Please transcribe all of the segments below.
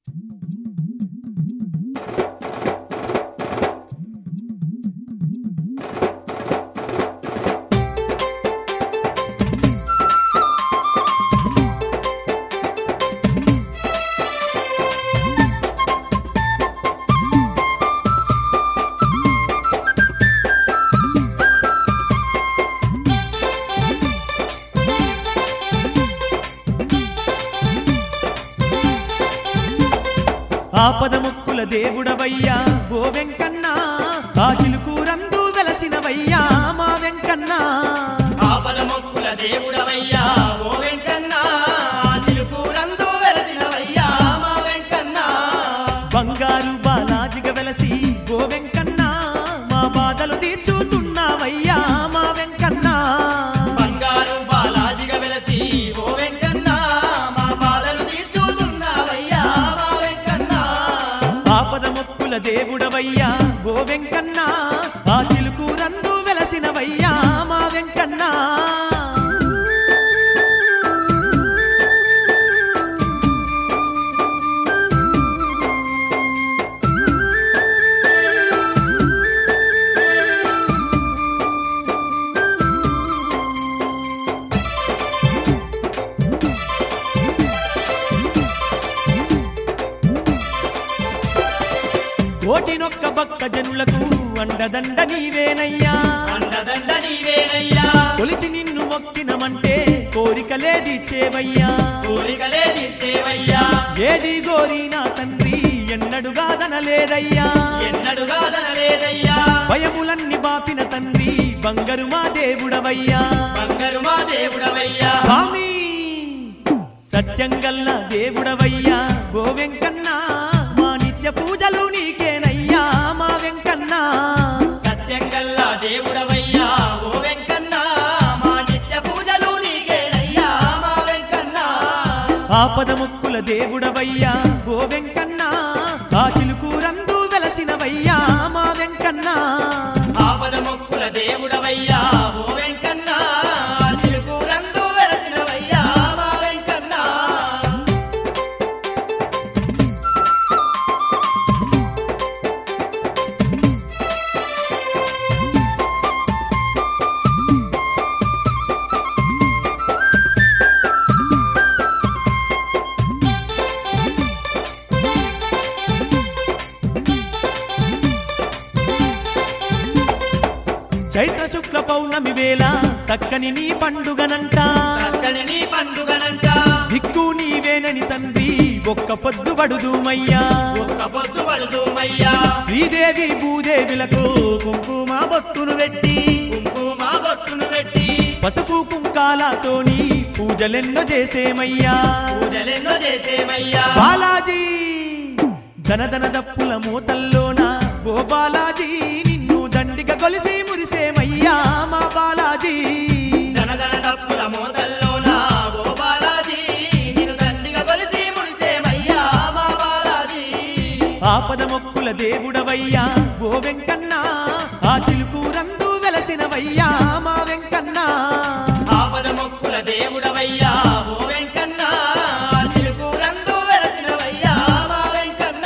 ఆపద ముక్కుల దేవుడవయ్యా ఓ వెంకన్న ఆ చిలుకూరందు వెలసినవయ్యా మా వెంకన్న ఆపద మొక్కుల దేవుడవయ్యా ఓ వెంకన్న ఆ చిలుకూరందు వెలసినవయ్యా మా వెంకన్న బంగారు బాలాజిగా వెలసి ఓ వెంకన్న మా బాధలు తీర్చుతున్నావయ్యా మా వెంకన్న బంగారు బాలాజిగా వెలసి ఓ వెంకన్న మా బాధలు తీర్చుతున్నావయ్యా మా వెంకన్న ఆపద ముక్కుల దేవుడవయ్యా ఓ వెంకన్న ఆ చిలుకూరందు వెలసినవయ్యా మా వెంకన్న కోటినొక్క భక్త జనులకు అండదండ నీవేనయ్యా అండదండ నీవేనయ్యా కొలిచి నిన్ను మొక్కినమంటే కోరికలేది చేవయ్యా కోరికలే తీర్చేవయ్యా ఏది గోరినా తండ్రి ఎన్నడుగాదనలేదయ్యా ఎన్నడుగా దనలేదయ్యా భయములన్ని బాపిన తండ్రి బంగారు మా దేవుడవయ్యా బంగారు మా దేవుడవయ్యా స్వామి సత్యంగల్ల దేవుడవయ్యా గో వెంకన్న మా నిత్య పూజలు నీకేనయ్యా మా వెంకన్న సత్యంగల్లా దేవుడవయ్యా ఓ వెంకన్న మా నిత్య పూజలు నీకేనయ్యా మా వెంకన్న ఆపద ముక్కుల దేవుడవయ్యా గో వెంకన్న ఆ చిలుకూరందు వెలసినవయ్యా మా వెంకన్న ఆపద మొక్కుల దేవుడవయ్యా ఓ వెంకన్న చిలుకూరందు వెలసినవయ్యా మా వెంకన్న చైత్ర శుక్ల పౌర్ణమి వేళ సక్కని నీ పండుగనంట చక్కని నీ పండుగనంట దిక్కు నీవేనని తండ్రి ఒక్క పొద్దు పడుదుమయ్యా ఒక్క పొద్దు పడుదుమయ్యా శ్రీదేవి భూదేవిలకు కుంకుమ బొట్టును పెట్టి కుంకుమ బొట్టును పెట్టి పసుపు కుంకాలతోని పూజలెన్నో చేసేమయ్యా పూజలెన్నో చేసేమయ్యా బాలాజీ ధనధన దప్పుల మూతల్లోన ఓ బాలాజీ నిన్ను దండిగా కొలిసి మురిసేమయ్యా మా బాలాజీ ధనధన డప్పుల మోతల్లోన ఓ బాలాజీ నిన్ను దండిగా కొలిసి మురిసేమయ్యా మా బాలాజీ ఆపద మొక్కుల దేవుడవయ్యా ఓ వెంకన్న ఆ చిలుకూరందు వెలసినవయ్యా మా వెంకన్న ఆపద మొక్కుల దేవుడవయ్యా ఓ వెంకన్న చిలుకూరందు వెలసినవయ్యా మా వెంకన్న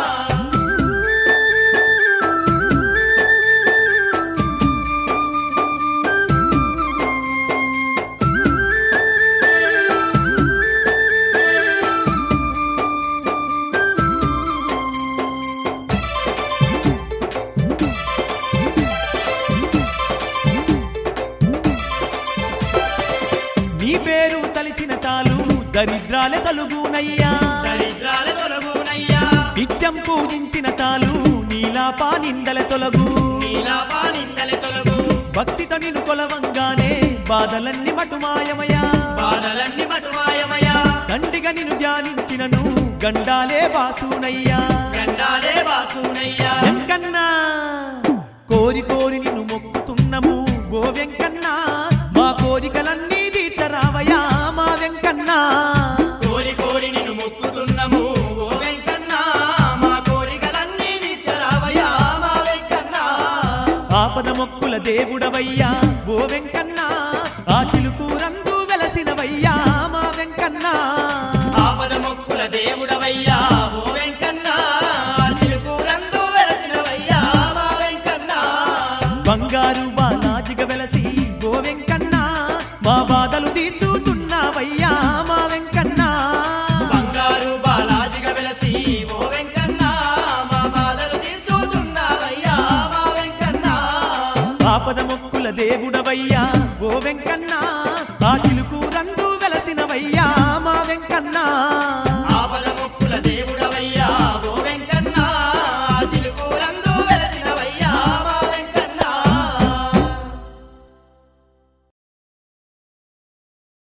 నీ పేరు తలిచిన చాలు దరిద్రాలే తలుగునయ్యా దరిద్రాల తొలగునయ్యా నిత్యం పూజించిన చాలు నీలాపా నిందల తొలగు నీలాపా నిందల తొలగు భక్తితో నిన్ను కొలవంగానే బాధలన్నీ మటుమాయమయా బాధలన్నీ మటుమాయమయ్యా దండిగా నిన్ను ధ్యానించినను గండాలే వాసునయ్యా గండాలే వాసునయ్యా వెంకన్నా కోరి కోరి నిన్ను మొక్కుతున్నము ఓ వెంకన్నా మా కోరికలన్నీ తీర్చరావయ్యా మా వెంకన్నా కోరి కోరి నిన్ను మొక్కుతున్నాము ఓ వెంకన్న మా కోరికలన్నీ తీర్చరావయ్యా మా వెంకన్న ఆపద మొక్కుల దేవుడవయ్యా ఓ వెంకన్నా ఆ చిలుకూరందు వెలసినవయ్యా మా వెంకన్నా ఆపద మొక్కుల దేవుడవయ్యా ఓ మా బాధలు తీర్చుతున్నావయ్యా మా వెంకన్న బంగారు బాలాజిగా వెలసి ఓ వెంకన్న మా బాధలు తీర్చుతున్నావయ్యా మా వెంకన్న ఆపద మొక్కుల దేవుడవయ్యా ఓ వెంకన్న ఆ చిలుకు రంగు వెలసినవయ్యా మా వెంకన్నా